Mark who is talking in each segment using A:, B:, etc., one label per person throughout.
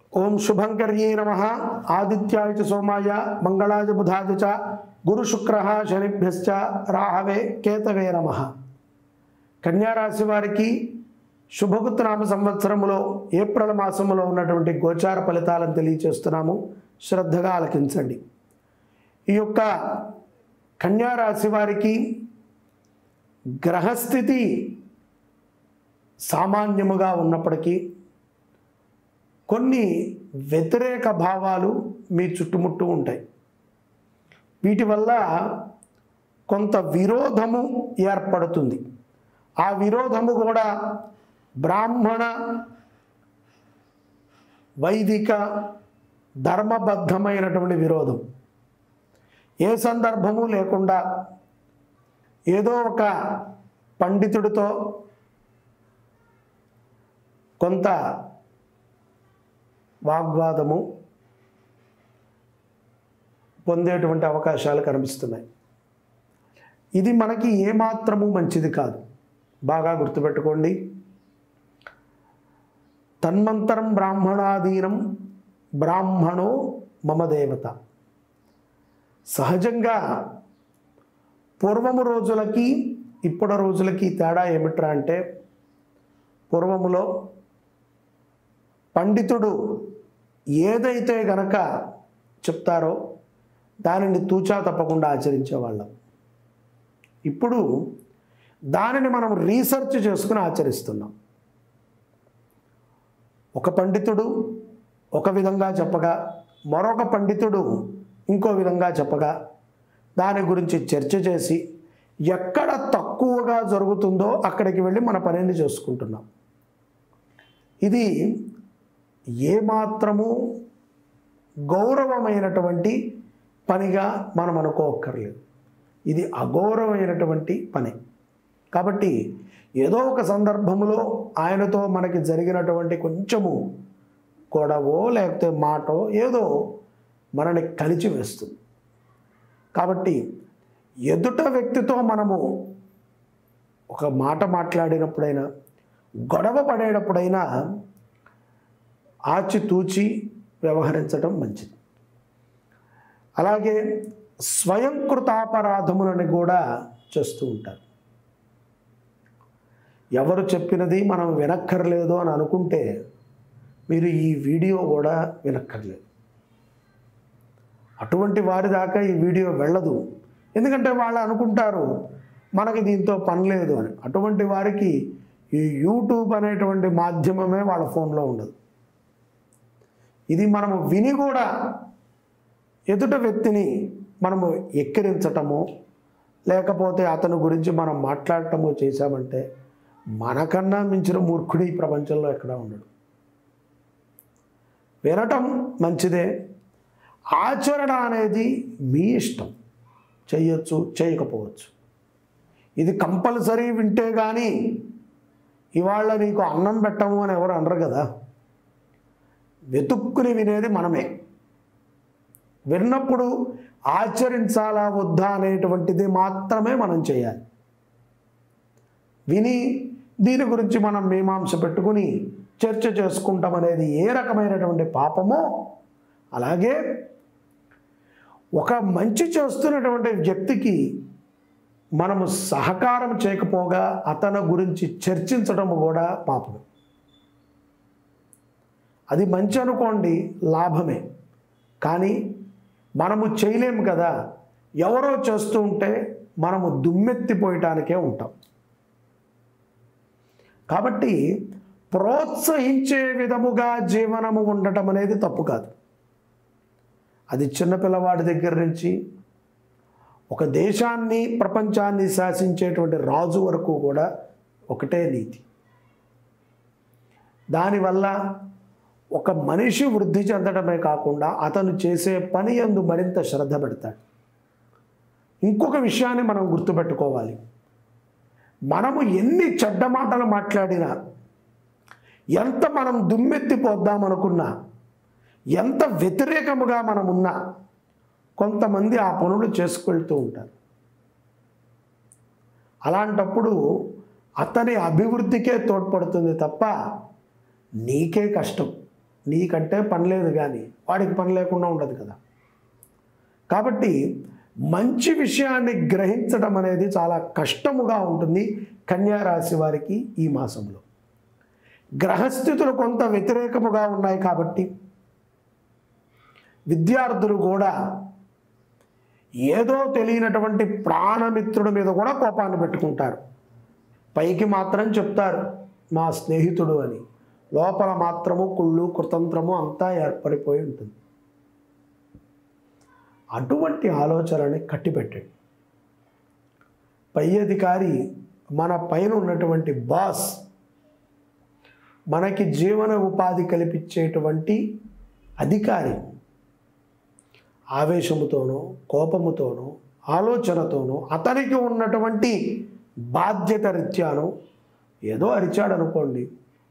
A: ఓం శుభంకర్యే నమ ఆదిత్యాయ చ సోమాయ మంగళాయ బుధాయ చ గురు శుక్ర శనిభ్యశ్చ రాహవే కేతవే నమ కన్యారాశి వారికి శుభగుత్నామ సంవత్సరములో ఏప్రిల్ మాసములో ఉన్నటువంటి గోచార ఫలితాలను తెలియచేస్తున్నాము శ్రద్ధగా ఆలకించండి ఈ యొక్క కన్యారాశి వారికి గ్రహస్థితి సామాన్యముగా ఉన్నప్పటికీ కొన్ని వ్యతిరేక భావాలు మీ చుట్టుముట్టు ఉంటాయి వీటి వల్ల కొంత విరోధము ఏర్పడుతుంది ఆ విరోధము కూడా బ్రాహ్మణ వైదిక ధర్మబద్ధమైనటువంటి విరోధం ఏ సందర్భము లేకుండా ఏదో ఒక పండితుడితో కొంత వాగ్వాదము పొందేటువంటి అవకాశాలు కనిపిస్తున్నాయి ఇది మనకి ఏమాత్రము మంచిది కాదు బాగా గుర్తుపెట్టుకోండి తన్మంతరం బ్రాహ్మణాధీనం బ్రాహ్మణో మమ దేవత సహజంగా పూర్వము రోజులకి ఇప్పుడు రోజులకి తేడా ఏమిట్రా అంటే పూర్వములో పండితుడు ఏదైతే గనక చెప్తారో దానిని తూచా తప్పకుండా ఆచరించేవాళ్ళం ఇప్పుడు దానిని మనం రీసెర్చ్ చేసుకుని ఆచరిస్తున్నాం ఒక పండితుడు ఒక విధంగా చెప్పగా మరొక పండితుడు ఇంకో విధంగా చెప్పగా దాని గురించి చర్చ చేసి ఎక్కడ తక్కువగా జరుగుతుందో అక్కడికి వెళ్ళి మన పనిని చేసుకుంటున్నాం ఇది ఏమాత్రము గౌరవమైనటువంటి పనిగా మనం అనుకోక్కర్లేదు ఇది అగౌరవమైనటువంటి పని కాబట్టి ఏదో ఒక సందర్భంలో ఆయనతో మనకి జరిగినటువంటి కొంచెము గొడవో లేకపోతే మాటో ఏదో మనని కలిచి వేస్తుంది కాబట్టి ఎదుట వ్యక్తితో మనము ఒక మాట మాట్లాడినప్పుడైనా గొడవ పడేటప్పుడైనా ఆచితూచి వ్యవహరించడం మంచిది అలాగే స్వయంకృతాపరాధములని కూడా చేస్తూ ఉంటారు ఎవరు చెప్పినది మనం వినక్కర్లేదు అని అనుకుంటే మీరు ఈ వీడియో కూడా వినక్కర్లేదు అటువంటి వారి దాకా ఈ వీడియో వెళ్ళదు ఎందుకంటే వాళ్ళు అనుకుంటారు మనకి దీంతో పని లేదు అని అటువంటి వారికి ఈ యూట్యూబ్ అనేటువంటి మాధ్యమమే వాళ్ళ ఫోన్లో ఉండదు ఇది మనము విని కూడా ఎదుట వ్యక్తిని మనము ఎక్కిరించటము లేకపోతే అతని గురించి మనం మాట్లాడటము చేశామంటే మనకన్నా మించిన మూర్ఖుడు ఈ ప్రపంచంలో ఎక్కడా ఉండడు వినటం మంచిదే ఆచరణ అనేది మీ ఇష్టం చేయొచ్చు చేయకపోవచ్చు ఇది కంపల్సరీ వింటే కానీ ఇవాళ నీకు అన్నం పెట్టము అని ఎవరు అనరు కదా వెతుక్కుని వినేది మనమే విన్నప్పుడు ఆచరించాలా వద్దా అనేటువంటిది మాత్రమే మనం చేయాలి విని దీని గురించి మనం మీమాంస పెట్టుకుని చర్చ చేసుకుంటాం అనేది ఏ రకమైనటువంటి పాపమో అలాగే ఒక మంచి చేస్తున్నటువంటి వ్యక్తికి మనము సహకారం చేయకపోగా అతని గురించి చర్చించడం కూడా పాపం అది మంచి అనుకోండి లాభమే కానీ మనము చేయలేము కదా ఎవరో చేస్తూ ఉంటే మనము దుమ్మెత్తిపోయటానికే ఉంటాం కాబట్టి ప్రోత్సహించే విధముగా జీవనము ఉండటం అనేది తప్పు కాదు అది చిన్నపిల్లవాడి దగ్గర నుంచి ఒక దేశాన్ని ప్రపంచాన్ని శాసించేటువంటి రాజు వరకు కూడా ఒకటే నీతి దానివల్ల ఒక మనిషి వృద్ధి చెందడమే కాకుండా అతను చేసే పని ఎందు మరింత శ్రద్ధ పెడతాడు ఇంకొక విషయాన్ని మనం గుర్తుపెట్టుకోవాలి మనము ఎన్ని చెడ్డ మాటలు మాట్లాడినా ఎంత మనం దుమ్మెత్తిపోద్దామనుకున్నా ఎంత వ్యతిరేకముగా మనం ఉన్నా కొంతమంది ఆ పనులు చేసుకెళ్తూ ఉంటారు అలాంటప్పుడు అతని అభివృద్ధికే తోడ్పడుతుంది తప్ప నీకే కష్టం నీకంటే పని లేదు కానీ వాడికి పని లేకుండా ఉండదు కదా కాబట్టి మంచి విషయాన్ని గ్రహించడం అనేది చాలా కష్టముగా ఉంటుంది కన్యా రాశి వారికి ఈ మాసంలో గ్రహస్థితులు కొంత వ్యతిరేకముగా ఉన్నాయి కాబట్టి విద్యార్థులు కూడా ఏదో తెలియనటువంటి ప్రాణమిత్రుడి మీద కూడా కోపాన్ని పెట్టుకుంటారు పైకి మాత్రం చెప్తారు మా స్నేహితుడు అని లోపల మాత్రము కుళ్ళు కుతంత్రము అంతా ఏర్పడిపోయి ఉంటుంది అటువంటి ఆలోచనని కట్టిపెట్టండి పై అధికారి మన పైన ఉన్నటువంటి బాస్ మనకి జీవన ఉపాధి కల్పించేటువంటి అధికారి ఆవేశముతోనో కోపముతోనో ఆలోచనతోనో అతనికి ఉన్నటువంటి బాధ్యత రీత్యానో ఏదో అరిచాడు అనుకోండి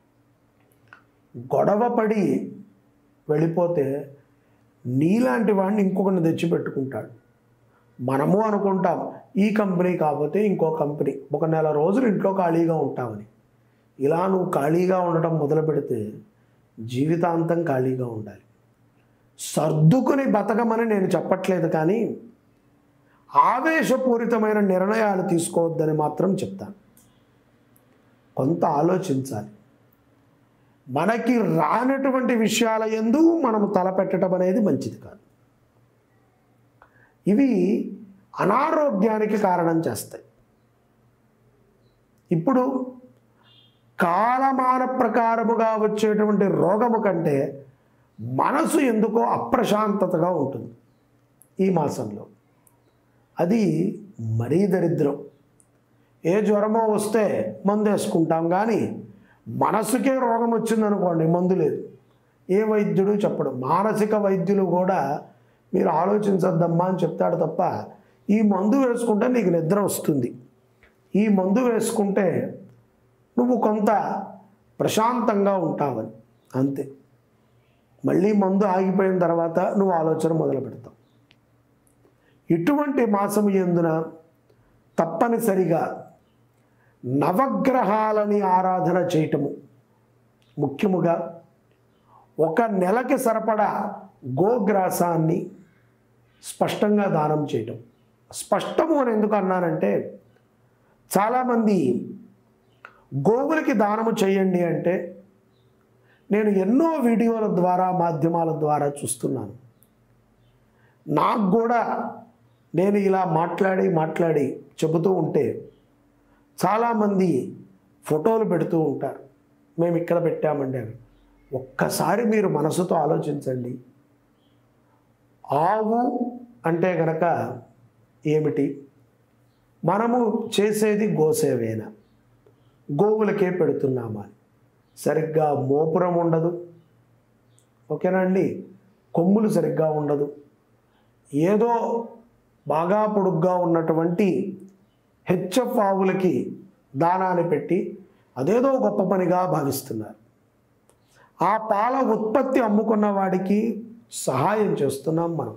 A: గొడవపడి వెళ్ళిపోతే నీలాంటి వాడిని ఇంకొకరిని తెచ్చిపెట్టుకుంటాడు మనము అనుకుంటాం ఈ కంపెనీ కాకపోతే ఇంకో కంపెనీ ఒక నెల రోజులు ఇంట్లో ఖాళీగా ఉంటామని ఇలా నువ్వు ఖాళీగా ఉండటం మొదలు పెడితే జీవితాంతం ఖాళీగా ఉండాలి సర్దుకుని బతకమని నేను చెప్పట్లేదు కానీ ఆవేశపూరితమైన నిర్ణయాలు తీసుకోవద్దని మాత్రం చెప్తాను కొంత ఆలోచించాలి మనకి రానటువంటి విషయాల ఎందు మనం తలపెట్టడం అనేది మంచిది కాదు ఇవి అనారోగ్యానికి కారణం చేస్తాయి ఇప్పుడు కాలమాన ప్రకారముగా వచ్చేటువంటి రోగము కంటే మనసు ఎందుకో అప్రశాంతతగా ఉంటుంది ఈ మాసంలో అది మరీ దరిద్రం ఏ జ్వరమో వస్తే మందు వేసుకుంటాం కానీ మనసుకే రోగం వచ్చిందనుకోండి మందు లేదు ఏ వైద్యుడు చెప్పడు మానసిక వైద్యులు కూడా మీరు ఆలోచించద్దమ్మా అని చెప్తాడు తప్ప ఈ మందు వేసుకుంటే నీకు నిద్ర వస్తుంది ఈ మందు వేసుకుంటే నువ్వు కొంత ప్రశాంతంగా ఉంటావని అంతే మళ్ళీ మందు ఆగిపోయిన తర్వాత నువ్వు ఆలోచన మొదలు పెడతావు ఇటువంటి మాసము ఎందున తప్పనిసరిగా నవగ్రహాలని ఆరాధన చేయటము ముఖ్యముగా ఒక నెలకి సరిపడా గోగ్రాసాన్ని స్పష్టంగా దానం చేయటం స్పష్టము అని ఎందుకు అన్నానంటే చాలామంది గోవులకి దానము చేయండి అంటే నేను ఎన్నో వీడియోల ద్వారా మాధ్యమాల ద్వారా చూస్తున్నాను నాకు కూడా నేను ఇలా మాట్లాడి మాట్లాడి చెబుతూ ఉంటే చాలామంది ఫోటోలు పెడుతూ ఉంటారు మేము ఇక్కడ పెట్టామండి అని ఒక్కసారి మీరు మనసుతో ఆలోచించండి ఆవు అంటే గనక ఏమిటి మనము చేసేది గోసేవేన గోవులకే పెడుతున్నామా అని సరిగ్గా మోపురం ఉండదు ఓకేనా అండి కొమ్ములు సరిగ్గా ఉండదు ఏదో బాగా పొడుగ్గా ఉన్నటువంటి హెచ్ఎఫ్ ఆవులకి దానాన్ని పెట్టి అదేదో గొప్ప పనిగా భావిస్తున్నారు ఆ పాల ఉత్పత్తి అమ్ముకున్న వాడికి సహాయం చేస్తున్నాం మనం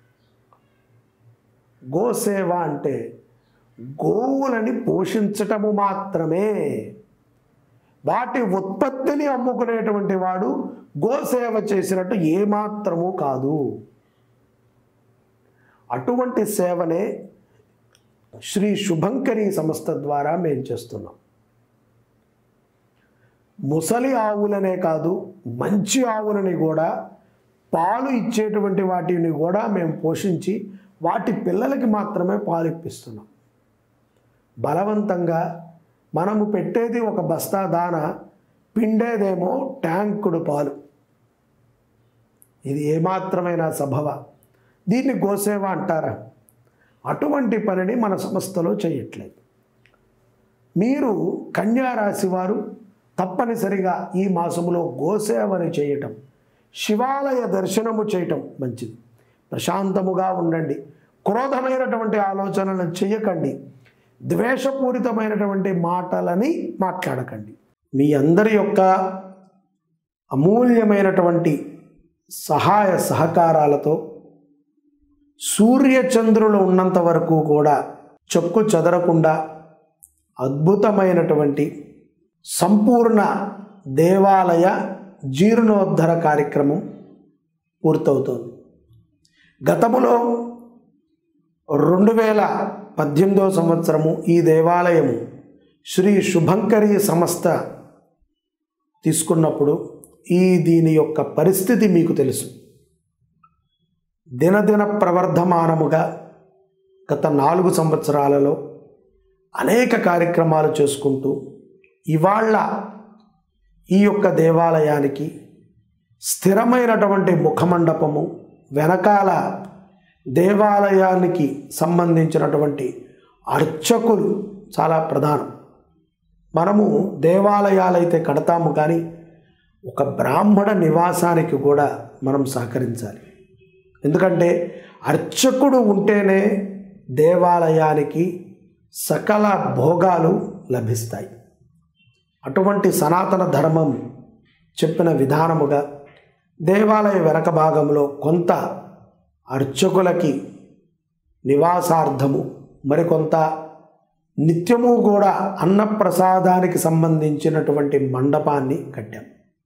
A: గోసేవ అంటే గోవులని పోషించటము మాత్రమే వాటి ఉత్పత్తిని అమ్ముకునేటువంటి వాడు గోసేవ చేసినట్టు ఏమాత్రము కాదు అటువంటి సేవనే శ్రీ శుభంకరి సంస్థ ద్వారా మేము చేస్తున్నాం ముసలి ఆవులనే కాదు మంచి ఆవులని కూడా పాలు ఇచ్చేటువంటి వాటిని కూడా మేము పోషించి వాటి పిల్లలకి మాత్రమే పాలు ఇప్పిస్తున్నాం బలవంతంగా మనము పెట్టేది ఒక బస్తా దాన పిండేదేమో ట్యాంకుడు పాలు ఇది ఏమాత్రమైన సభవ దీన్ని గోసేవ అంటారా అటువంటి పనిని మన సంస్థలో చేయట్లేదు మీరు కన్యా రాశి వారు తప్పనిసరిగా ఈ మాసములో గోసేవని చేయటం శివాలయ దర్శనము చేయటం మంచిది ప్రశాంతముగా ఉండండి క్రోధమైనటువంటి ఆలోచనలను చేయకండి ద్వేషపూరితమైనటువంటి మాటలని మాట్లాడకండి మీ అందరి యొక్క అమూల్యమైనటువంటి సహాయ సహకారాలతో సూర్యచంద్రులు ఉన్నంత వరకు కూడా చెక్కు చెదరకుండా అద్భుతమైనటువంటి సంపూర్ణ దేవాలయ జీర్ణోద్ధర కార్యక్రమం పూర్తవుతోంది గతములో రెండు వేల పద్దెనిమిదవ సంవత్సరము ఈ దేవాలయము శ్రీ శుభంకరి సంస్థ తీసుకున్నప్పుడు ఈ దీని యొక్క పరిస్థితి మీకు తెలుసు దినదిన ప్రవర్ధమానముగా గత నాలుగు సంవత్సరాలలో అనేక కార్యక్రమాలు చేసుకుంటూ ఇవాళ ఈ యొక్క దేవాలయానికి స్థిరమైనటువంటి ముఖమండపము వెనకాల దేవాలయానికి సంబంధించినటువంటి అర్చకులు చాలా ప్రధానం మనము దేవాలయాలైతే కడతాము కానీ ఒక బ్రాహ్మణ నివాసానికి కూడా మనం సహకరించాలి ఎందుకంటే అర్చకుడు ఉంటేనే దేవాలయానికి సకల భోగాలు లభిస్తాయి అటువంటి సనాతన ధర్మం చెప్పిన విధానముగా దేవాలయ వెనక భాగంలో కొంత అర్చకులకి నివాసార్థము మరికొంత నిత్యము కూడా అన్నప్రసాదానికి సంబంధించినటువంటి మండపాన్ని కట్టాం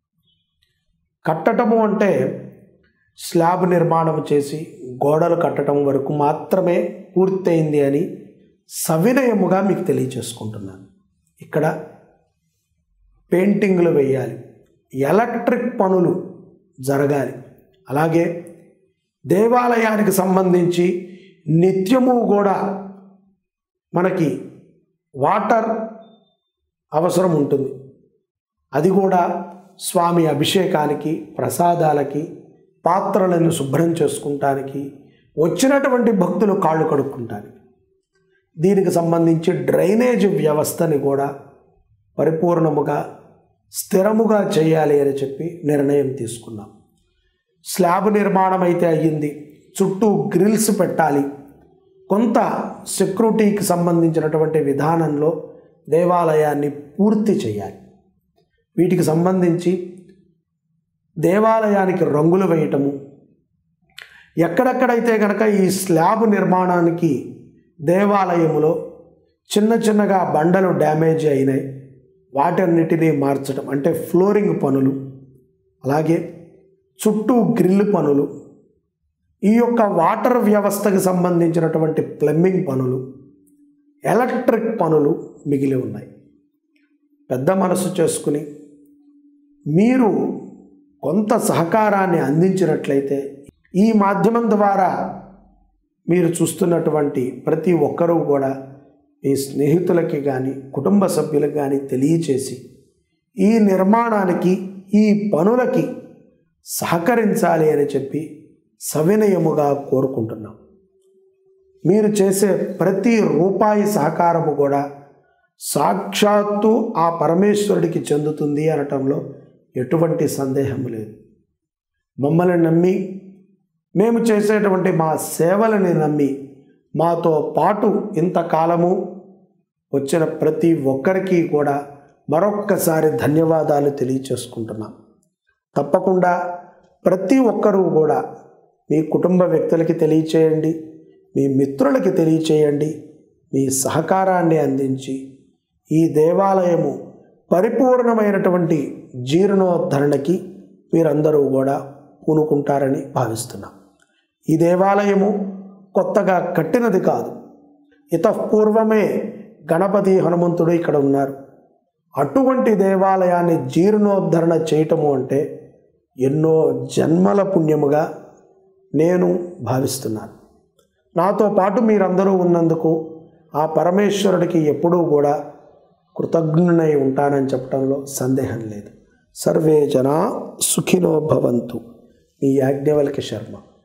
A: కట్టటము అంటే స్లాబ్ నిర్మాణం చేసి గోడలు కట్టడం వరకు మాత్రమే పూర్తయింది అని సవినయముగా మీకు తెలియచేసుకుంటున్నాను ఇక్కడ పెయింటింగ్లు వేయాలి ఎలక్ట్రిక్ పనులు జరగాలి అలాగే దేవాలయానికి సంబంధించి నిత్యము కూడా మనకి వాటర్ అవసరం ఉంటుంది అది కూడా స్వామి అభిషేకానికి ప్రసాదాలకి పాత్రలను శుభ్రం చేసుకుంటానికి వచ్చినటువంటి భక్తులు కాళ్ళు కడుక్కుంటానికి దీనికి సంబంధించి డ్రైనేజ్ వ్యవస్థని కూడా పరిపూర్ణముగా స్థిరముగా చేయాలి అని చెప్పి నిర్ణయం తీసుకున్నాం స్లాబ్ నిర్మాణం అయితే అయ్యింది చుట్టూ గ్రిల్స్ పెట్టాలి కొంత సెక్యూరిటీకి సంబంధించినటువంటి విధానంలో దేవాలయాన్ని పూర్తి చేయాలి వీటికి సంబంధించి దేవాలయానికి రంగులు వేయటము ఎక్కడెక్కడైతే కనుక ఈ స్లాబ్ నిర్మాణానికి దేవాలయములో చిన్న చిన్నగా బండలు డ్యామేజ్ అయినాయి వాటన్నిటినీ మార్చడం అంటే ఫ్లోరింగ్ పనులు అలాగే చుట్టూ గ్రిల్ పనులు ఈ యొక్క వాటర్ వ్యవస్థకు సంబంధించినటువంటి ప్లంబింగ్ పనులు ఎలక్ట్రిక్ పనులు మిగిలి ఉన్నాయి పెద్ద మనసు చేసుకుని మీరు కొంత సహకారాన్ని అందించినట్లయితే ఈ మాధ్యమం ద్వారా మీరు చూస్తున్నటువంటి ప్రతి ఒక్కరూ కూడా మీ స్నేహితులకి కానీ కుటుంబ సభ్యులకు కానీ తెలియచేసి ఈ నిర్మాణానికి ఈ పనులకి సహకరించాలి అని చెప్పి సవినయముగా కోరుకుంటున్నాం మీరు చేసే ప్రతి రూపాయి సహకారము కూడా సాక్షాత్తు ఆ పరమేశ్వరుడికి చెందుతుంది అనటంలో ఎటువంటి సందేహం లేదు మమ్మల్ని నమ్మి మేము చేసేటువంటి మా సేవలని నమ్మి మాతో పాటు ఇంతకాలము వచ్చిన ప్రతి ఒక్కరికి కూడా మరొక్కసారి ధన్యవాదాలు తెలియచేసుకుంటున్నాం తప్పకుండా ప్రతి ఒక్కరూ కూడా మీ కుటుంబ వ్యక్తులకి తెలియచేయండి మీ మిత్రులకి తెలియచేయండి మీ సహకారాన్ని అందించి ఈ దేవాలయము పరిపూర్ణమైనటువంటి జీర్ణోద్ధరణకి మీరందరూ కూడా పూనుకుంటారని భావిస్తున్నాం ఈ దేవాలయము కొత్తగా కట్టినది కాదు ఇతపూర్వమే గణపతి హనుమంతుడు ఇక్కడ ఉన్నారు అటువంటి దేవాలయాన్ని జీర్ణోద్ధరణ చేయటము అంటే ఎన్నో జన్మల పుణ్యముగా నేను భావిస్తున్నాను నాతో పాటు మీరందరూ ఉన్నందుకు ఆ పరమేశ్వరుడికి ఎప్పుడూ కూడా కృతజ్ఞునై ఉంటానని చెప్పడంలో సందేహం లేదు సర్వే జనా సుఖినో భవంతు మీ యాజ్ఞవల్కి శర్మ